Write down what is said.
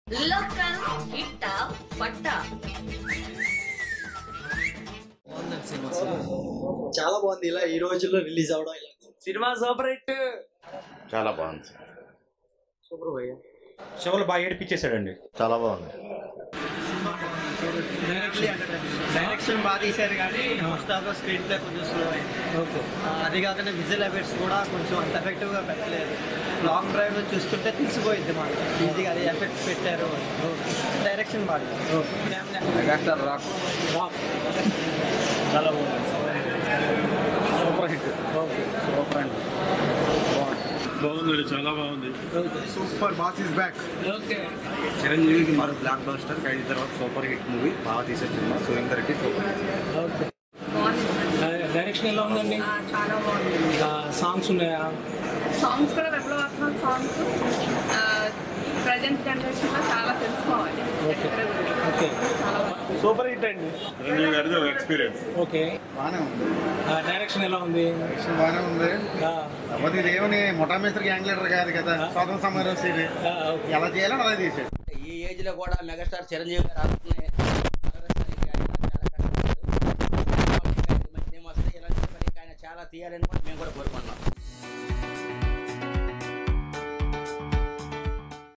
Local ఇట్ట పట్ట చాలా బాగుంది ఇలా ఈ రోజుల్లో రిలీజ్ అవడం ఇలా సినిమా సూపర్ హిట్ చాలా బాగుంది సూపర్ భయ్య శివలు బాగా ఏడిపించేశాడండి చాలా బాగుంది డైరెక్షన్ బాగా తీశారు కానీ ఫస్ట్ హాఫ్ స్క్రీన్ ప్లే కొంచెం స్లో అయింది అది కాకుండా విజువల్ ఎఫెక్ట్స్ కూడా కొంచెం అంత ఎఫెక్టివ్ గా పెట్టలేదు లాంగ్ డ్రైవ్ లో చూస్తుంటే తెలిసిపోయింది మాకు ఈజీగా అది ఎఫెక్ట్స్ పెట్టారు డైరెక్షన్ బాగా మెగాస్టార్ రాక్ చాలా బాగుంది సూపర్ హిట్ సూపర్ అండి బాగుంది చాలా బాగుంది super boss is back okay చిరంజీవికి మరో బ్లాక్ బస్టర్ అయిన తర్వాత సూపర్ హిట్ మూవీ బాగా తీసే సినిమా సురేందర్ రెడ్డి సూపర్ ఓకే బాగుంది డైరెక్షన్ ఎలా ఉందండి ఆ, చాలా బాగుంది సాంగ్స్ ఉన్నాయా సాంగ్స్ కూడా విప్లవాత్మక సాంగ్స్ ప్రజెంట్ జనరేషన్ లో చాలా తెలుసుకోవాలి చరిత్ర గురించి. ఓకే చాలా బాగుంది సూపర్ హిట్ అండి చిరంజీవి గారిది ఒక ఎక్స్పీరియన్స్ ఓకే బాగానే ఉంది డైరెక్షన్ ఎలా ఉంది యాక్షన్ బాగానే ఉంది ఆ, కాకపోతే ఇది ఏమని మొటామేశ్వర్ గ్యాంగ్ లీడర్ కాదు కదా స్వాతంత్ర సమరం సీన్ ఆ, ఓకే. ఎలా చేయాలని అలా తీసాడు ఈ ఏజ్ లో కూడా మెగాస్టార్ చిరంజీవి గారు ఆడుతున్నాయి చాలా కష్టపడ్డారు మంచి నేమ్ వస్తే ఇలాంటి పని ఆయన చాలా తీయాలని కూడా మేము కూడా కోరుకుంటున్నాం